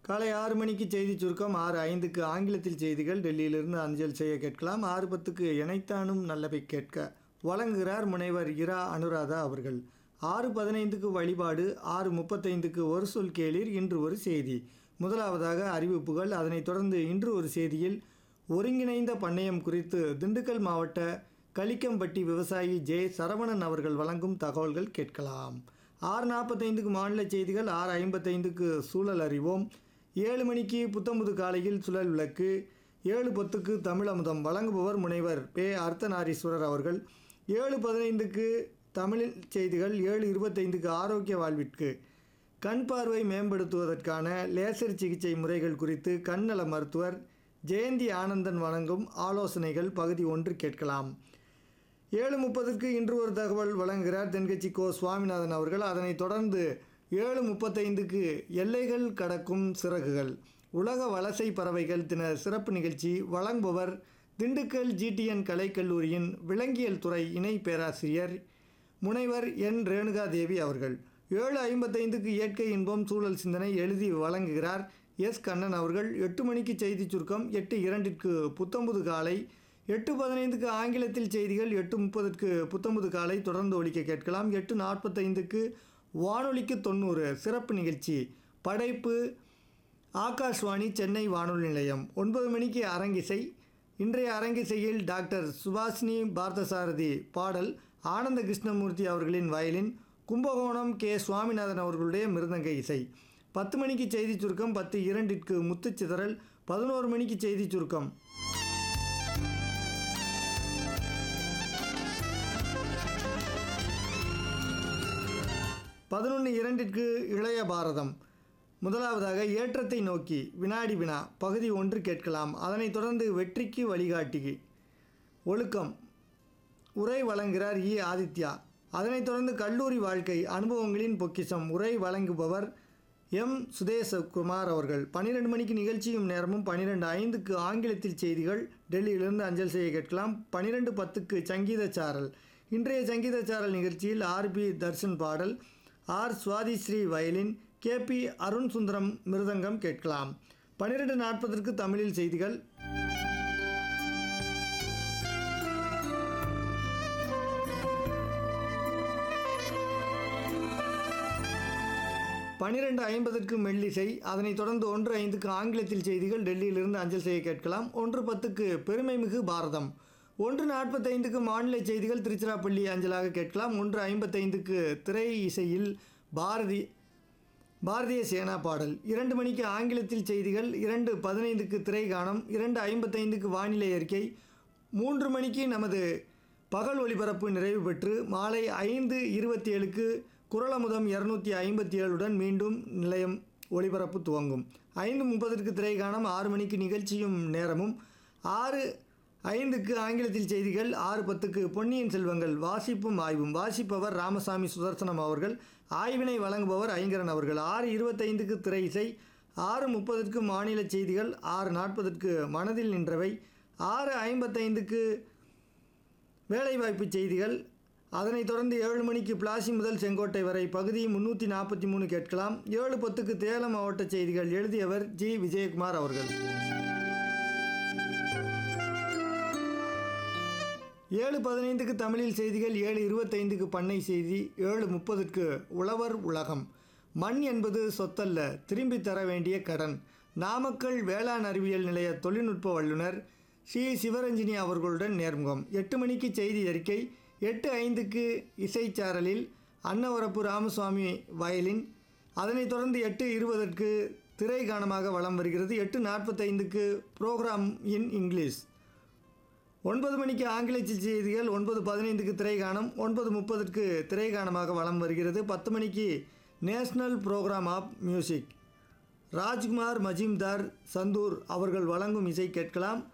காலை ஆறு மணிக்கு செய்தி சுருக்கம் ஆறு ஐந்துக்கு ஆங்கிலத்தில் செய்திகள் டெல்லியிலிருந்து அஞ்சல் செய்ய கேட்கலாம் ஆறு பத்துக்கு இணைத்தானும் நல்லவை கேட்க வழங்குகிறார் முனைவர் இரா அனுராதா அவர்கள் ஆறு பதினைந்துக்கு வழிபாடு ஆறு முப்பத்தைந்துக்கு ஒரு சொல் கேளீர் இன்று ஒரு செய்தி முதலாவதாக அறிவிப்புகள் அதனைத் தொடர்ந்து இன்று ஒரு செய்தியில் ஒருங்கிணைந்த பண்ணையம் குறித்து திண்டுக்கல் மாவட்ட களிக்கம்பட்டி விவசாயி ஜே சரவணன் அவர்கள் வழங்கும் தகவல்கள் கேட்கலாம் ஆறு நாற்பத்தைந்துக்கு மாநில செய்திகள் ஆறு ஐம்பத்தைந்துக்கு சூழல் அறிவோம் ஏழு மணிக்கு புத்தம்புது காலையில் சுழல் விளக்கு ஏழு பத்துக்கு தமிழமுதம் வழங்குபவர் முனைவர் பே அர்த்தநாரீஸ்வரர் அவர்கள் ஏழு பதினைந்துக்கு தமிழ் செய்திகள் ஏழு இருபத்தைந்துக்கு ஆரோக்கிய வாழ்விற்கு கண் பார்வை மேம்படுத்துவதற்கான லேசர் சிகிச்சை முறைகள் குறித்து கண்ணல மருத்துவர் ஜெயந்தி ஆனந்தன் வழங்கும் ஆலோசனைகள் பகுதி ஒன்று கேட்கலாம் ஏழு முப்பதுக்கு இன்று ஒரு தகவல் வழங்குகிறார் தென்கட்சி கோ சுவாமிநாதன் அவர்கள் அதனைத் தொடர்ந்து ஏழு முப்பத்தைந்துக்கு எல்லைகள் கடக்கும் சிறகுகள் உலக வலசை பறவைகள் தின சிறப்பு நிகழ்ச்சி வழங்குபவர் திண்டுக்கல் ஜிடிஎன் கலைக்கல்லூரியின் விலங்கியல் துறை இணை பேராசிரியர் முனைவர் என் ரேணுகாதேவி அவர்கள் ஏழு ஐம்பத்தைந்துக்கு இயற்கை இன்பம் சூழல் சிந்தனை எழுதி வழங்குகிறார் எஸ் கண்ணன் அவர்கள் எட்டு மணிக்கு செய்தி சுருக்கம் எட்டு இரண்டிற்கு புத்தம்புது காலை எட்டு பதினைந்துக்கு ஆங்கிலத்தில் செய்திகள் எட்டு முப்பதுக்கு புத்தம்புது காலை தொடர்ந்து ஒலிக்க கேட்கலாம் எட்டு நாற்பத்தைந்துக்கு வானொலிக்கு தொண்ணூறு சிறப்பு நிகழ்ச்சி படைப்பு ஆகாஷ்வாணி சென்னை வானொலி நிலையம் ஒன்பது மணிக்கு அரங்கிசை இன்றைய அரங்கிசையில் டாக்டர் சுபாஷினி பார்த்தசாரதி பாடல் ஆனந்த கிருஷ்ணமூர்த்தி அவர்களின் வயலின் கும்பகோணம் கே சுவாமிநாதன் அவர்களுடைய மிருதங்க இசை பத்து மணிக்கு செய்தி சுருக்கம் பத்து இரண்டிற்கு முத்துச்சிதறல் பதினோரு மணிக்கு செய்தி சுருக்கம் பதினொன்று இரண்டிற்கு இளைய பாரதம் முதலாவதாக ஏற்றத்தை நோக்கி வினாடி வினா பகுதி ஒன்று கேட்கலாம் அதனைத் தொடர்ந்து வெற்றிக்கு வழிகாட்டி ஒழுக்கம் உரை வழங்குகிறார் இ ஆதித்யா அதனைத் தொடர்ந்து கல்லூரி வாழ்க்கை அனுபவங்களின் பொக்கிஷம் உரை வழங்குபவர் எம் சுதேசகுமார் அவர்கள் பன்னிரெண்டு மணிக்கு நிகழ்ச்சியும் நேரமும் பன்னிரெண்டு ஐந்துக்கு ஆங்கிலத்தில் செய்திகள் டெல்லியிலிருந்து அஞ்சல் செய்ய கேட்கலாம் பன்னிரெண்டு பத்துக்கு சங்கீத சாரல் இன்றைய சங்கீத சாரல் நிகழ்ச்சியில் ஆர்பி தர்ஷன் பாடல் R Swathishree violin K P Arun Sundaram மிருதங்கம் கேட்கலாம் பன்னிரெண்டு நாற்பதற்கு தமிழில் செய்திகள் பன்னிரெண்டு ஐம்பதற்கு மெல்லிசை அதனைத் தொடர்ந்து ஒன்று ஐந்துக்கு ஆங்கிலத்தில் செய்திகள் டெல்லியிலிருந்து அஞ்சல் செய்ய கேட்கலாம் ஒன்று பத்துக்கு பெருமைமிகு பாரதம் ஒன்று நாற்பத்தைந்துக்கு மாநில செய்திகள் திருச்சிராப்பள்ளி அஞ்சலாக கேட்கலாம் ஒன்று ஐம்பத்தைந்துக்கு திரை இசையில் பாரதி பாரதிய சேனா பாடல் இரண்டு மணிக்கு ஆங்கிலத்தில் செய்திகள் இரண்டு பதினைந்துக்கு திரைகானம் இரண்டு ஐம்பத்தைந்துக்கு வானிலை அறிக்கை மூன்று மணிக்கு நமது பகல் ஒளிபரப்பு நிறைவு பெற்று மாலை ஐந்து இருபத்தி ஏழுக்கு குரலமுதம் இரநூத்தி ஐம்பத்தி ஏழுடன் மீண்டும் நிலையம் ஒளிபரப்பு துவங்கும் ஐந்து முப்பதற்கு திரைகானம் ஆறு மணிக்கு நிகழ்ச்சியும் நேரமும் ஆறு ஐந்துக்கு ஆங்கிலத்தில் செய்திகள் ஆறு பத்துக்கு பொன்னியின் செல்வங்கள் வாசிப்பும் ஆய்வும் வாசிப்பவர் ராமசாமி சுதர்சனம் அவர்கள் ஆய்வினை வழங்குபவர் ஐங்கரன் அவர்கள் ஆறு இருபத்தைந்துக்கு திரை இசை ஆறு முப்பதுக்கு மாநில செய்திகள் ஆறு நாற்பதுக்கு மனதில் நின்றவை ஆறு ஐம்பத்தைந்துக்கு வேலைவாய்ப்பு செய்திகள் அதனைத் தொடர்ந்து ஏழு மணிக்கு பிளாசி முதல் செங்கோட்டை வரை பகுதி முன்னூற்றி நாற்பத்தி மூணு கேட்கலாம் ஏழு பத்துக்கு தேலம் மாவட்ட செய்திகள் எழுதியவர் ஜி விஜயகுமார் அவர்கள் ஏழு பதினைந்துக்கு தமிழில் செய்திகள் ஏழு இருபத்தைந்துக்கு பண்ணை செய்தி ஏழு முப்பதுக்கு உழவர் உலகம் மண் என்பது சொத்தல்ல திரும்பி தர வேண்டிய கடன் நாமக்கல் வேளாண் அறிவியல் நிலைய தொழில்நுட்ப வல்லுநர் சி சிவரஞ்சினி அவர்களுடன் நேர்முகம் எட்டு மணிக்கு செய்தி அறிக்கை எட்டு ஐந்துக்கு இசைச்சாரலில் அன்னவரப்பு ராமசுவாமி வயலின் அதனைத் தொடர்ந்து எட்டு இருபதற்கு திரை கானமாக வலம் வருகிறது எட்டு நாற்பத்தைந்துக்கு ப்ரோக்ராம் இன் இங்கிலீஷ் ஒன்பது மணிக்கு ஆங்கில செய்திகள் ஒன்பது பதினைந்துக்கு திரைகானம் ஒன்பது முப்பதுக்கு திரைகானமாக வலம் வருகிறது பத்து மணிக்கு national programme of music Rajkumar Majumdar சந்தூர் அவர்கள் வழங்கும் இசை கேட்கலாம்